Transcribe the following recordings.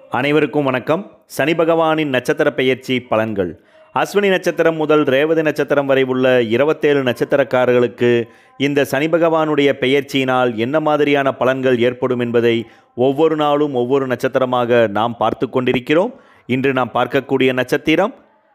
அனைவருக்கும் வணக்கம் சனி பகவானின் நட்சத்திர பெயர்ச்சி பலன்கள் அஸ்வினி நட்சத்திரம் முதல் ரேவதி நட்சத்திரம் வரை உள்ள இருபத்தேழு நட்சத்திரக்காரர்களுக்கு இந்த சனி பகவானுடைய பெயர்ச்சியினால் என்ன மாதிரியான பலன்கள் ஏற்படும் என்பதை ஒவ்வொரு நாளும் ஒவ்வொரு நட்சத்திரமாக நாம் பார்த்து கொண்டிருக்கிறோம் இன்று நாம் பார்க்கக்கூடிய நட்சத்திரம்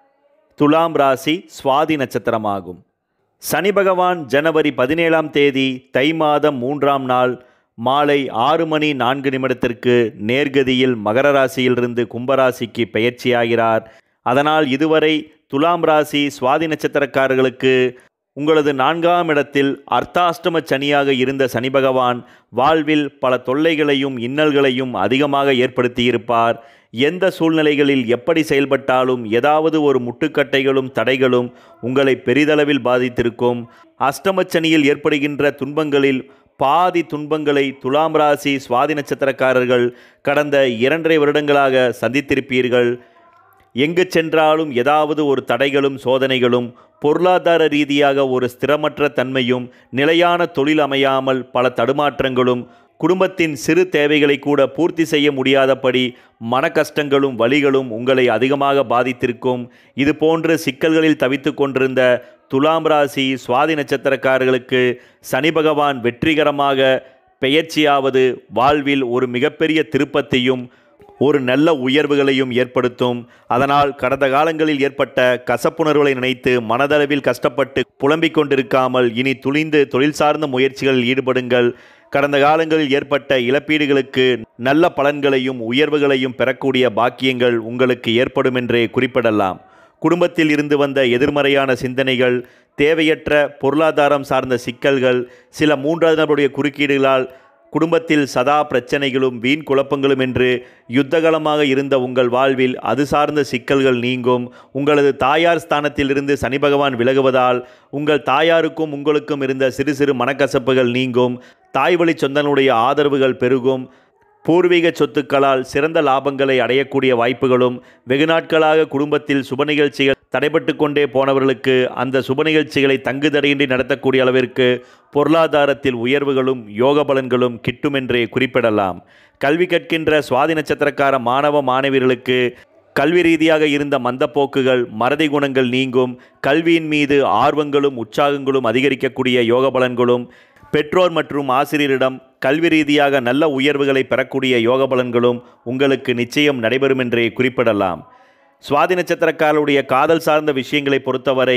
துலாம் ராசி சுவாதி நட்சத்திரமாகும் சனி பகவான் ஜனவரி பதினேழாம் தேதி தை மாதம் மூன்றாம் நாள் மாலை ஆறு மணி நான்கு நிமிடத்திற்கு நேர்கதியில் மகர ராசியிலிருந்து கும்பராசிக்கு பெயர்ச்சியாகிறார் அதனால் இதுவரை துலாம் ராசி சுவாதி நட்சத்திரக்காரர்களுக்கு உங்களது நான்காம் இடத்தில் அர்த்தாஷ்டம சனியாக இருந்த சனி பகவான் வாழ்வில் பல தொல்லைகளையும் இன்னல்களையும் அதிகமாக ஏற்படுத்தியிருப்பார் எந்த சூழ்நிலைகளில் எப்படி செயல்பட்டாலும் ஏதாவது ஒரு முட்டுக்கட்டைகளும் தடைகளும் உங்களை பெரிதளவில் பாதித்திருக்கும் அஷ்டமச்சனியில் ஏற்படுகின்ற துன்பங்களில் பாதி துன்பங்களை துலாம் ராசி சுவாதி நட்சத்திரக்காரர்கள் கடந்த இரண்டரை வருடங்களாக சந்தித்திருப்பீர்கள் எங்கு சென்றாலும் ஏதாவது ஒரு தடைகளும் சோதனைகளும் பொருளாதார ரீதியாக ஒரு ஸ்திரமற்ற தன்மையும் நிலையான தொழில் அமையாமல் பல தடுமாற்றங்களும் குடும்பத்தின் சிறு தேவைகளை கூட பூர்த்தி செய்ய முடியாதபடி மன கஷ்டங்களும் வலிகளும் உங்களை அதிகமாக பாதித்திருக்கும் இது போன்ற சிக்கல்களில் தவித்து கொண்டிருந்த துலாம் ராசி சுவாதி நட்சத்திரக்காரர்களுக்கு சனி பகவான் வெற்றிகரமாக பெயர்ச்சியாவது வாழ்வில் ஒரு மிகப்பெரிய திருப்பத்தையும் ஒரு நல்ல உயர்வுகளையும் ஏற்படுத்தும் அதனால் கடந்த காலங்களில் ஏற்பட்ட கசப்புணர்வுகளை நினைத்து மனதளவில் கஷ்டப்பட்டு புலம்பிக் கொண்டிருக்காமல் இனி துணிந்து தொழில் சார்ந்த முயற்சிகளில் ஈடுபடுங்கள் கடந்த காலங்களில் ஏற்பட்ட இழப்பீடுகளுக்கு நல்ல பலன்களையும் உயர்வுகளையும் பெறக்கூடிய பாக்கியங்கள் உங்களுக்கு ஏற்படும் என்றே குறிப்பிடலாம் குடும்பத்தில் இருந்து வந்த எதிர்மறையான சிந்தனைகள் தேவையற்ற பொருளாதாரம் சார்ந்த சிக்கல்கள் சில மூன்றாவது நபருடைய குறுக்கீடுகளால் குடும்பத்தில் சதா பிரச்சனைகளும் வீண் குழப்பங்களும் என்று யுத்தகலமாக இருந்த உங்கள் வாழ்வில் அது சார்ந்த சிக்கல்கள் நீங்கும் உங்களது தாயார் ஸ்தானத்திலிருந்து சனி பகவான் விலகுவதால் உங்கள் தாயாருக்கும் உங்களுக்கும் இருந்த சிறு சிறு மனக்கசப்புகள் நீங்கும் தாய் வழி சொந்தனுடைய ஆதரவுகள் பெருகும் பூர்வீக சொத்துக்களால் சிறந்த லாபங்களை அடையக்கூடிய வாய்ப்புகளும் வெகு நாட்களாக குடும்பத்தில் சுப நிகழ்ச்சிகள் தடைபட்டு கொண்டே போனவர்களுக்கு அந்த சுப நிகழ்ச்சிகளை தங்குதடையின்றி நடத்தக்கூடிய அளவிற்கு பொருளாதாரத்தில் உயர்வுகளும் யோக பலன்களும் கிட்டுமென்றே குறிப்பிடலாம் கல்வி கற்கின்ற சுவாதி நட்சத்திரக்கார மாணவ மாணவியர்களுக்கு கல்வி ரீதியாக இருந்த மந்தப்போக்குகள் மறதி குணங்கள் நீங்கும் கல்வியின் மீது ஆர்வங்களும் உற்சாகங்களும் அதிகரிக்கக்கூடிய யோக பலன்களும் பெற்றோர் மற்றும் ஆசிரியரிடம் கல்வி ரீதியாக நல்ல உயர்வுகளை பெறக்கூடிய யோக பலன்களும் உங்களுக்கு நிச்சயம் நடைபெறும் என்றே குறிப்பிடலாம் சுவாதி நட்சத்திரக்காரருடைய காதல் சார்ந்த விஷயங்களை பொறுத்தவரை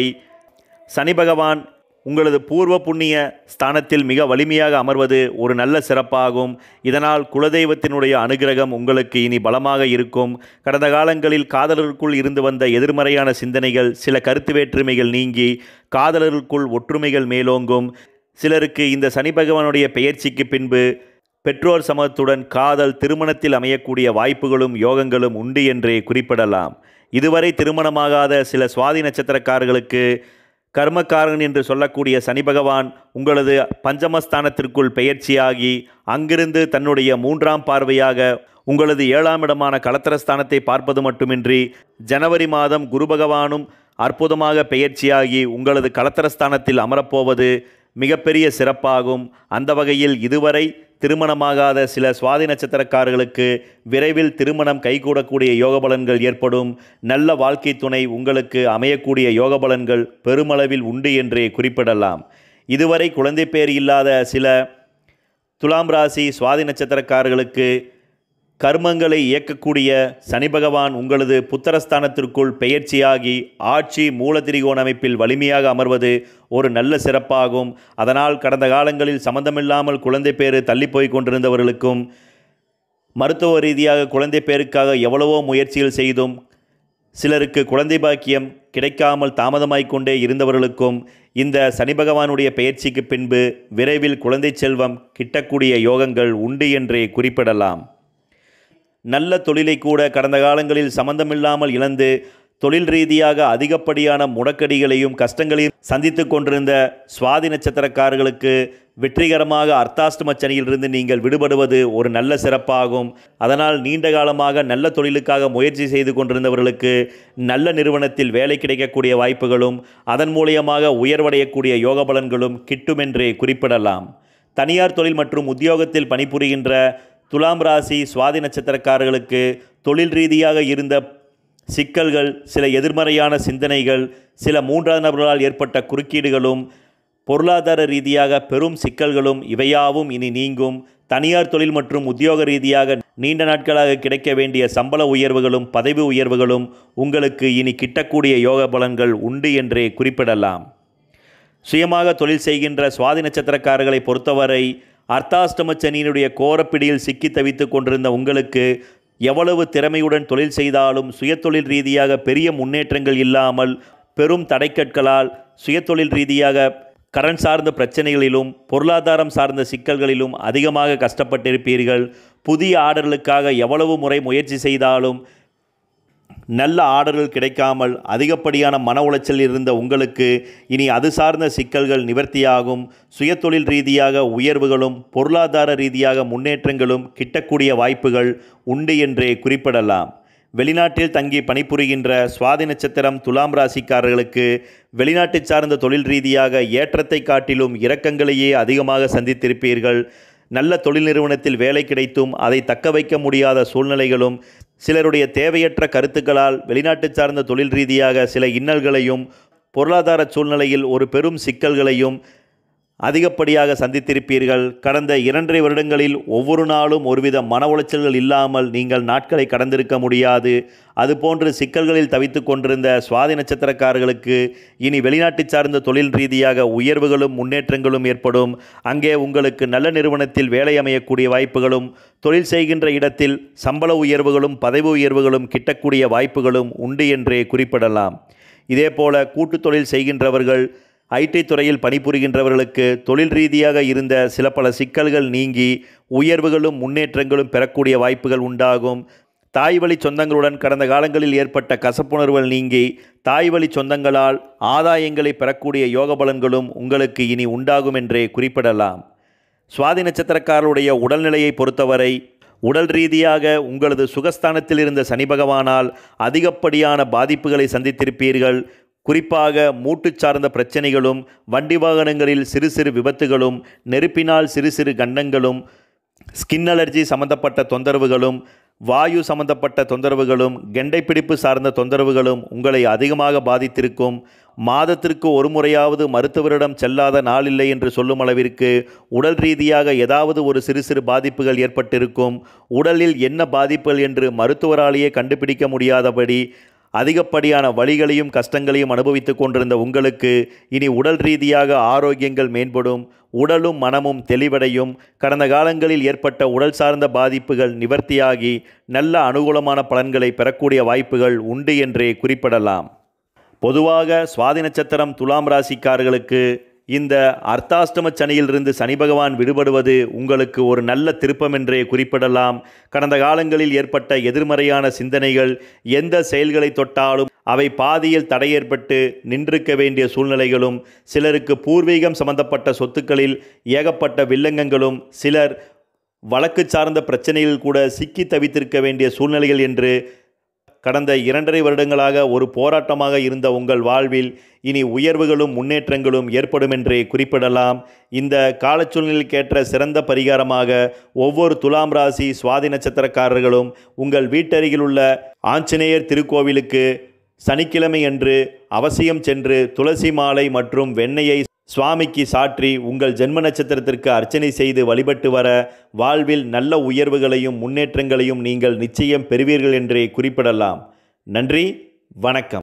சனி பகவான் உங்களது பூர்வ புண்ணிய ஸ்தானத்தில் மிக வலிமையாக அமர்வது ஒரு நல்ல சிறப்பாகும் இதனால் குலதெய்வத்தினுடைய அனுகிரகம் உங்களுக்கு இனி பலமாக இருக்கும் கடந்த காலங்களில் காதலருக்குள் இருந்து வந்த எதிர்மறையான சிந்தனைகள் சில கருத்து வேற்றுமைகள் நீங்கி காதலருக்குள் ஒற்றுமைகள் மேலோங்கும் சிலருக்கு இந்த சனி பகவானுடைய பெயர்ச்சிக்கு பின்பு பெற்றோர் சமத்துடன் காதல் திருமணத்தில் அமையக்கூடிய வாய்ப்புகளும் யோகங்களும் உண்டு என்றே குறிப்பிடலாம் இதுவரை திருமணமாகாத சில சுவாதி நட்சத்திரக்காரர்களுக்கு கர்மக்காரன் என்று சொல்லக்கூடிய சனி பகவான் உங்களது பஞ்சமஸ்தானத்திற்குள் பெயர்ச்சியாகி அங்கிருந்து தன்னுடைய மூன்றாம் பார்வையாக உங்களது ஏழாம் இடமான கலத்திரஸ்தானத்தை பார்ப்பது மட்டுமின்றி ஜனவரி மாதம் குரு பகவானும் அற்புதமாக பெயர்ச்சியாகி உங்களது கலத்திரஸ்தானத்தில் அமரப்போவது மிகப்பெரிய சிறப்பாகும் அந்த வகையில் இதுவரை திருமணமாகாத சில சுவாதி நட்சத்திரக்காரர்களுக்கு விரைவில் திருமணம் கைகூடக்கூடிய யோக பலன்கள் ஏற்படும் நல்ல வாழ்க்கை துணை உங்களுக்கு அமையக்கூடிய யோக பலன்கள் பெருமளவில் உண்டு என்றே குறிப்பிடலாம் இதுவரை குழந்தை பேர் இல்லாத சில துலாம் ராசி சுவாதி நட்சத்திரக்காரர்களுக்கு கர்மங்களை இயக்கக்கூடிய சனி பகவான் உங்களது புத்தரஸ்தானத்திற்குள் பெயர்ச்சியாகி ஆட்சி மூலத்திரிகோண அமைப்பில் வலிமையாக அமர்வது ஒரு நல்ல சிறப்பாகும் அதனால் கடந்த காலங்களில் சம்பந்தமில்லாமல் குழந்தை பேறு தள்ளி போய் கொண்டிருந்தவர்களுக்கும் மருத்துவ ரீதியாக குழந்தை பேருக்காக எவ்வளவோ முயற்சிகள் செய்தும் சிலருக்கு குழந்தை பாக்கியம் கிடைக்காமல் தாமதமாய்க் கொண்டே இருந்தவர்களுக்கும் இந்த சனி பகவானுடைய பெயர்ச்சிக்கு பின்பு விரைவில் குழந்தை செல்வம் கிட்டக்கூடிய யோகங்கள் உண்டு என்றே குறிப்பிடலாம் நல்ல தொழிலை கூட கடந்த காலங்களில் சம்பந்தமில்லாமல் இழந்து தொழில் ரீதியாக அதிகப்படியான முடக்கடிகளையும் கஷ்டங்களையும் சந்தித்து கொண்டிருந்த சுவாதி நட்சத்திரக்காரர்களுக்கு வெற்றிகரமாக அர்த்தாஷ்டம சனியிலிருந்து நீங்கள் விடுபடுவது ஒரு நல்ல சிறப்பாகும் அதனால் நீண்ட காலமாக நல்ல தொழிலுக்காக முயற்சி செய்து கொண்டிருந்தவர்களுக்கு நல்ல நிறுவனத்தில் வேலை கிடைக்கக்கூடிய வாய்ப்புகளும் அதன் மூலியமாக உயர்வடையக்கூடிய யோக பலன்களும் கிட்டுமென்றே குறிப்பிடலாம் தனியார் தொழில் மற்றும் உத்தியோகத்தில் பணிபுரிகின்ற துலாம் ராசி சுவாதி நட்சத்திரக்காரர்களுக்கு தொழில் ரீதியாக இருந்த சிக்கல்கள் சில எதிர்மறையான சிந்தனைகள் சில மூன்றாம் நபர்களால் ஏற்பட்ட குறுக்கீடுகளும் பொருளாதார ரீதியாக பெரும் சிக்கல்களும் இவையாவும் இனி நீங்கும் தனியார் தொழில் மற்றும் உத்தியோக ரீதியாக நீண்ட நாட்களாக கிடைக்க வேண்டிய சம்பள உயர்வுகளும் பதவி உயர்வுகளும் உங்களுக்கு இனி கிட்டக்கூடிய யோக பலன்கள் உண்டு என்றே குறிப்பிடலாம் சுயமாக தொழில் செய்கின்ற சுவாதி நட்சத்திரக்காரர்களை பொறுத்தவரை அர்த்தாஷ்டம சனியினுடைய கோரப்பிடியில் சிக்கி தவித்து கொண்டிருந்த உங்களுக்கு எவ்வளவு திறமையுடன் தொழில் செய்தாலும் சுயதொழில் ரீதியாக பெரிய முன்னேற்றங்கள் இல்லாமல் பெரும் தடைக்கற்களால் சுயதொழில் ரீதியாக கடன் சார்ந்த பிரச்சனைகளிலும் பொருளாதாரம் சார்ந்த சிக்கல்களிலும் அதிகமாக கஷ்டப்பட்டிருப்பீர்கள் புதிய ஆர்டர்களுக்காக எவ்வளவு முறை முயற்சி செய்தாலும் நல்ல ஆர்டர்கள் கிடைக்காமல் அதிகப்படியான மன உளைச்சல் இருந்த உங்களுக்கு இனி அது சார்ந்த சிக்கல்கள் நிவர்த்தியாகும் சுயதொழில் ரீதியாக உயர்வுகளும் பொருளாதார ரீதியாக முன்னேற்றங்களும் கிட்டக்கூடிய வாய்ப்புகள் உண்டு என்றே குறிப்பிடலாம் வெளிநாட்டில் தங்கி பணிபுரிகின்ற சுவாதி நட்சத்திரம் துலாம் ராசிக்காரர்களுக்கு வெளிநாட்டு சார்ந்த தொழில் ரீதியாக ஏற்றத்தை காட்டிலும் இரக்கங்களையே அதிகமாக சந்தித்திருப்பீர்கள் நல்ல தொழில் நிறுவனத்தில் வேலை கிடைத்தும் அதை தக்க வைக்க முடியாத சூழ்நிலைகளும் சிலருடைய தேவையற்ற கருத்துக்களால் வெளிநாட்டு சார்ந்த தொழில் ரீதியாக சில இன்னல்களையும் பொருளாதார சூழ்நிலையில் ஒரு பெரும் சிக்கல்களையும் அதிகப்படியாக சந்தித்திருப்பீர்கள் கடந்த இரண்டரை வருடங்களில் ஒவ்வொரு நாளும் ஒருவித மன உளைச்சல்கள் இல்லாமல் நீங்கள் நாட்களை கடந்திருக்க முடியாது அதுபோன்று சிக்கல்களில் தவித்து கொண்டிருந்த சுவாதி நட்சத்திரக்காரர்களுக்கு இனி வெளிநாட்டு சார்ந்த தொழில் ரீதியாக உயர்வுகளும் முன்னேற்றங்களும் ஏற்படும் அங்கே உங்களுக்கு நல்ல நிறுவனத்தில் வேலை அமையக்கூடிய வாய்ப்புகளும் தொழில் செய்கின்ற இடத்தில் சம்பள உயர்வுகளும் பதவி உயர்வுகளும் கிட்டக்கூடிய வாய்ப்புகளும் உண்டு என்றே குறிப்பிடலாம் இதேபோல கூட்டுத் தொழில் செய்கின்றவர்கள் ஐடி துறையில் பணிபுரிகின்றவர்களுக்கு தொழில் ரீதியாக இருந்த சில பல சிக்கல்கள் நீங்கி உயர்வுகளும் முன்னேற்றங்களும் பெறக்கூடிய வாய்ப்புகள் உண்டாகும் தாய் வழி சொந்தங்களுடன் கடந்த காலங்களில் ஏற்பட்ட கசப்புணர்வுகள் நீங்கி தாய் வழி சொந்தங்களால் ஆதாயங்களை பெறக்கூடிய யோக பலன்களும் உங்களுக்கு இனி உண்டாகும் என்றே குறிப்பிடலாம் சுவாதி நட்சத்திரக்காரருடைய உடல்நிலையை பொறுத்தவரை உடல் ரீதியாக உங்களது சுகஸ்தானத்தில் இருந்த சனி பகவானால் அதிகப்படியான பாதிப்புகளை சந்தித்திருப்பீர்கள் குறிப்பாக மூட்டு சார்ந்த பிரச்சனைகளும் வண்டி வாகனங்களில் சிறு சிறு விபத்துகளும் நெருப்பினால் சிறு சிறு கண்டங்களும் ஸ்கின் அலர்ஜி சம்பந்தப்பட்ட தொந்தரவுகளும் வாயு சம்பந்தப்பட்ட தொந்தரவுகளும் கெண்டை பிடிப்பு சார்ந்த தொந்தரவுகளும் உங்களை அதிகமாக பாதித்திருக்கும் மாதத்திற்கு ஒரு முறையாவது மருத்துவரிடம் செல்லாத நாளில்லை என்று சொல்லும் அளவிற்கு உடல் ரீதியாக ஏதாவது ஒரு சிறு சிறு பாதிப்புகள் ஏற்பட்டிருக்கும் உடலில் என்ன பாதிப்புகள் என்று மருத்துவராலேயே கண்டுபிடிக்க முடியாதபடி அதிகப்படியான வழிகளையும் கஷ்டங்களையும் அனுபவித்துக் கொண்டிருந்த உங்களுக்கு இனி உடல் ரீதியாக ஆரோக்கியங்கள் மேம்படும் உடலும் மனமும் தெளிவடையும் கடந்த காலங்களில் ஏற்பட்ட உடல் சார்ந்த பாதிப்புகள் நிவர்த்தியாகி நல்ல அனுகூலமான பலன்களை பெறக்கூடிய வாய்ப்புகள் உண்டு என்றே குறிப்பிடலாம் பொதுவாக சுவாதி நட்சத்திரம் துலாம் ராசிக்காரர்களுக்கு இந்த அர்த்தாஷ்டம சனியிலிருந்து சனி பகவான் விடுபடுவது உங்களுக்கு ஒரு நல்ல திருப்பம் என்றே குறிப்பிடலாம் கடந்த காலங்களில் ஏற்பட்ட எதிர்மறையான சிந்தனைகள் எந்த செயல்களை தொட்டாலும் அவை பாதியில் தடை ஏற்பட்டு நின்றிருக்க வேண்டிய சூழ்நிலைகளும் சிலருக்கு பூர்வீகம் சம்பந்தப்பட்ட சொத்துக்களில் ஏகப்பட்ட வில்லங்கங்களும் சிலர் வழக்கு சார்ந்த பிரச்சனையில் கூட சிக்கி தவித்திருக்க வேண்டிய சூழ்நிலைகள் என்று கடந்த இரண்டரை வருடங்களாக ஒரு போராட்டமாக இருந்த உங்கள் வாழ்வில் இனி உயர்வுகளும் முன்னேற்றங்களும் ஏற்படும் என்றே குறிப்பிடலாம் இந்த காலச்சூழ்நிலைக்கேற்ற சிறந்த பரிகாரமாக ஒவ்வொரு துலாம் ராசி சுவாதி நட்சத்திரக்காரர்களும் உங்கள் வீட்டருகில் உள்ள ஆஞ்சநேயர் திருக்கோவிலுக்கு சனிக்கிழமை அன்று அவசியம் சென்று துளசி மாலை மற்றும் வெண்ணெயை சுவாமிக்கு சாற்றி உங்கள் ஜென்ம நட்சத்திரத்திற்கு அர்ச்சனை செய்து வழிபட்டு வர வாழ்வில் நல்ல உயர்வுகளையும் முன்னேற்றங்களையும் நீங்கள் நிச்சயம் பெறுவீர்கள் என்றே குறிப்பிடலாம் நன்றி வணக்கம்